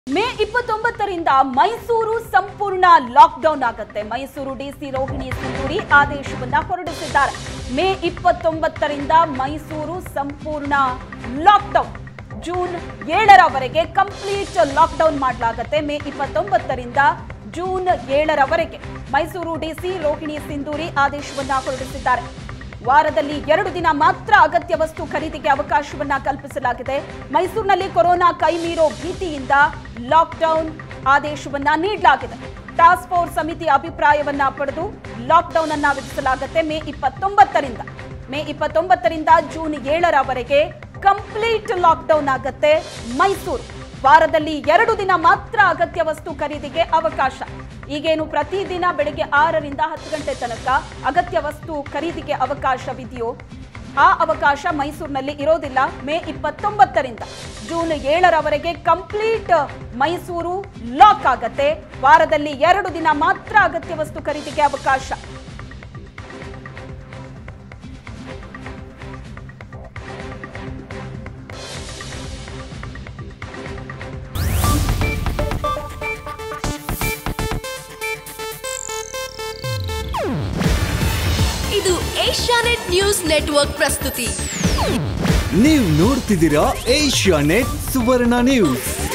ಮೇ ಇಪ್ಪತ್ತೊಂಬತ್ತರಿಂದ ಮೈಸೂರು ಸಂಪೂರ್ಣ ಲಾಕ್ಡೌನ್ ಆಗುತ್ತೆ ಮೈಸೂರು ಡಿಸಿ ರೋಹಿಣಿ ಸಿಂಧೂರಿ ಆದೇಶವನ್ನ ಹೊರಡಿಸಿದ್ದಾರೆ ಮೇ ಇಪ್ಪತ್ತೊಂಬತ್ತರಿಂದ ಮೈಸೂರು ಸಂಪೂರ್ಣ ಲಾಕ್ಡೌನ್ ಜೂನ್ ಏಳರವರೆಗೆ ಕಂಪ್ಲೀಟ್ ಲಾಕ್ಡೌನ್ ಮಾಡಲಾಗುತ್ತೆ ಮೇ ಇಪ್ಪತ್ತೊಂಬತ್ತರಿಂದ ಜೂನ್ ಏಳರವರೆಗೆ ಮೈಸೂರು ಡಿಸಿ ರೋಹಿಣಿ ಸಿಂಧೂರಿ ಆದೇಶವನ್ನ ಹೊರಡಿಸಿದ್ದಾರೆ ವಾರದಲ್ಲಿ ಎರಡು ದಿನ ಮಾತ್ರ ಅಗತ್ಯ ವಸ್ತು ಖರೀದಿಗೆ ಅವಕಾಶವನ್ನ ಕಲ್ಪಿಸಲಾಗಿದೆ ಮೈಸೂರಿನಲ್ಲಿ ಕೊರೋನಾ ಕೈ ಮೀರೋ ಭೀತಿಯಿಂದ ಲಾಕ್ಡೌನ್ ಆದೇಶವನ್ನ ನೀಡಲಾಗಿದೆ ಟಾಸ್ಕ್ ಫೋರ್ಸ್ ಸಮಿತಿ ಅಭಿಪ್ರಾಯವನ್ನ ಪಡೆದು ಲಾಕ್ಡೌನ್ ಅನ್ನ ವಿಧಿಸಲಾಗುತ್ತೆ ಮೇ ಇಪ್ಪತ್ತೊಂಬತ್ತರಿಂದ ಮೇ ಇಪ್ಪತ್ತೊಂಬತ್ತರಿಂದ ಜೂನ್ ಏಳರವರೆಗೆ ಕಂಪ್ಲೀಟ್ ಲಾಕ್ಡೌನ್ ಆಗುತ್ತೆ ಮೈಸೂರು ವಾರದಲ್ಲಿ ಎರಡು ದಿನ ಮಾತ್ರ ಅಗತ್ಯ ವಸ್ತು ಖರೀದಿಗೆ ಅವಕಾಶ ಈಗೇನು ಪ್ರತಿದಿನ ಬೆಳಗ್ಗೆ ಆರರಿಂದ ಹತ್ತು ಗಂಟೆ ತನಕ ಅಗತ್ಯ ವಸ್ತು ಖರೀದಿಗೆ ಅವಕಾಶವಿದೆಯೋ ಆ ಅವಕಾಶ ಮೈಸೂರಿನಲ್ಲಿ ಇರೋದಿಲ್ಲ ಮೇ ಇಪ್ಪತ್ತೊಂಬತ್ತರಿಂದ ಜೂನ್ ಏಳರವರೆಗೆ ಕಂಪ್ಲೀಟ್ ಮೈಸೂರು ಲಾಕ್ ಆಗತ್ತೆ ವಾರದಲ್ಲಿ ಎರಡು ದಿನ ಮಾತ್ರ ಅಗತ್ಯ ವಸ್ತು ಖರೀದಿಗೆ ಅವಕಾಶ ಇದು ಏಷ್ಯಾನೆಟ್ ನ್ಯೂಸ್ ನೆಟ್ವರ್ಕ್ ಪ್ರಸ್ತುತಿ ನೀವು ನೋಡ್ತಿದ್ದೀರಾ ಏಷ್ಯಾ ನೆಟ್ ಸುವರ್ಣ ನ್ಯೂಸ್